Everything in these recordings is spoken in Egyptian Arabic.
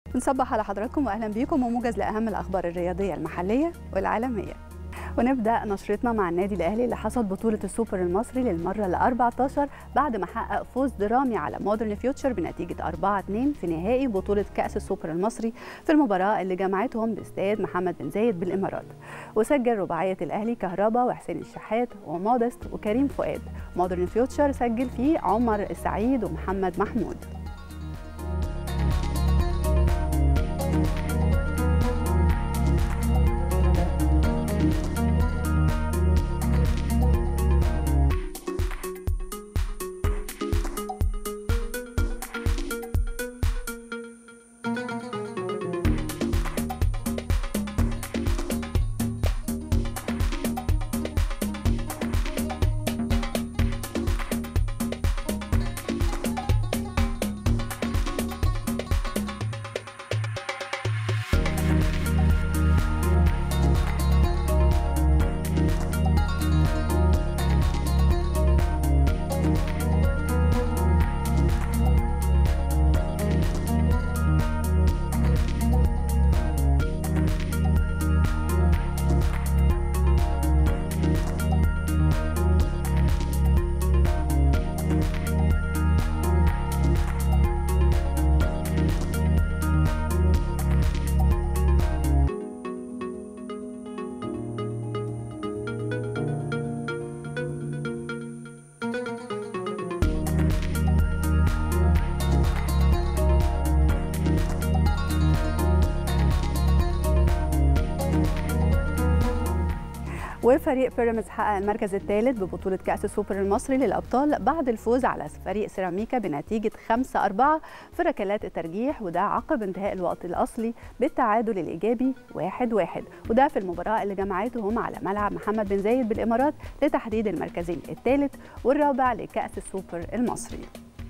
بنصبح على حضراتكم واهلا بيكم وموجز لاهم الاخبار الرياضيه المحليه والعالميه ونبدا نشرتنا مع النادي الاهلي اللي حصد بطوله السوبر المصري للمره ال 14 بعد ما حقق فوز درامي على مودرن فيوتشر بنتيجه 4 2 في نهائي بطوله كاس السوبر المصري في المباراه اللي جمعتهم باستاد محمد بن زايد بالامارات وسجل رباعيه الاهلي كهربا وحسين الشحات ومودست وكريم فؤاد مودرن فيوتشر سجل فيه عمر السعيد ومحمد محمود وفريق بيراميدز حقق المركز الثالث ببطولة كأس السوبر المصري للأبطال بعد الفوز على فريق سيراميكا بنتيجة 5-4 في ركلات الترجيح وده عقب انتهاء الوقت الأصلي بالتعادل الإيجابي 1-1 وده في المباراة اللي جمعتهم على ملعب محمد بن زايد بالإمارات لتحديد المركزين الثالث والرابع لكأس السوبر المصري.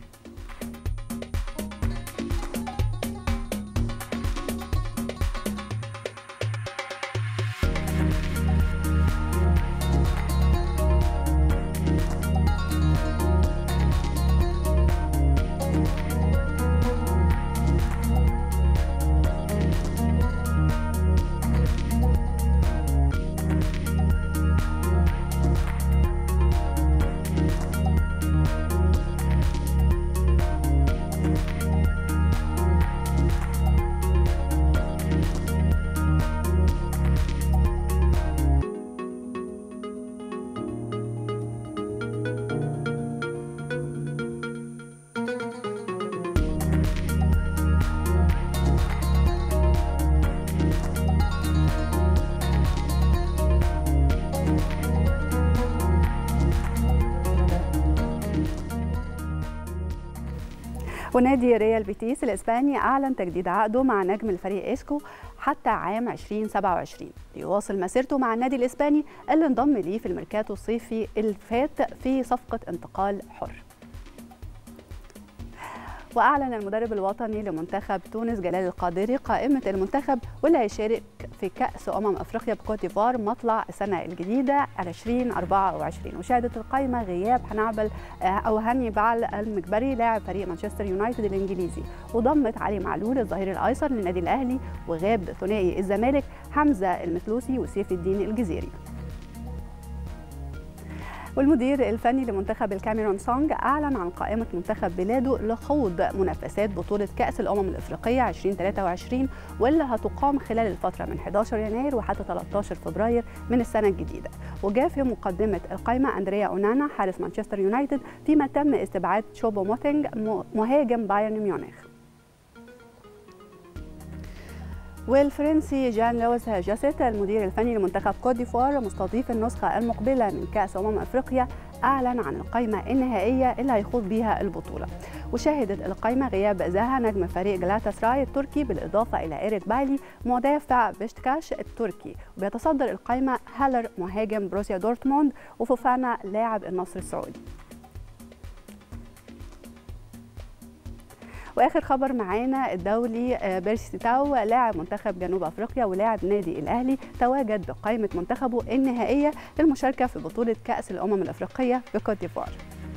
ونادي ريال بيتيس الاسباني اعلن تجديد عقده مع نجم الفريق اسكو حتى عام 2027 ليواصل مسيرته مع النادي الاسباني اللي انضم ليه في الميركاتو الصيفي اللي فات في صفقه انتقال حر واعلن المدرب الوطني لمنتخب تونس جلال القادري قائمه المنتخب واللي هيشارك في كاس امم افريقيا بكوت ديفوار مطلع السنه الجديده 2024 وشهدت القائمه غياب هنعبل او هانيبال المجبري لاعب فريق مانشستر يونايتد الانجليزي وضمت علي معلول الظهير الايسر للنادي الاهلي وغاب ثنائي الزمالك حمزه المثلوثي وسيف الدين الجزيري والمدير الفني لمنتخب الكاميرون سونج أعلن عن قائمة منتخب بلاده لخوض منافسات بطولة كأس الأمم الإفريقية 2023 واللي هتقام خلال الفترة من 11 يناير وحتى 13 فبراير من السنة الجديدة وجاء في مقدمة القائمة أندريا أونانا حارس مانشستر يونايتد فيما تم استبعاد شوبو موتينج مهاجم بايرن ميونخ والفرنسي جان لويس جاسيت المدير الفني لمنتخب كوت ديفوار مستضيف النسخة المقبلة من كأس أمم أفريقيا أعلن عن القائمة النهائية اللي هيخوض بيها البطولة وشهدت القائمة غياب زاها نجم فريق جلاتا سراي التركي بالإضافة إلى إيريك بايلي مدافع بشتكاش التركي وبيتصدر القائمة هالر مهاجم بروسيا دورتموند وفوفانا لاعب النصر السعودي واخر خبر معانا الدولي بيرسي تاو لاعب منتخب جنوب افريقيا ولاعب نادي الاهلي تواجد بقائمه منتخبه النهائيه للمشاركه في بطوله كاس الامم الافريقيه بكوت ديفوار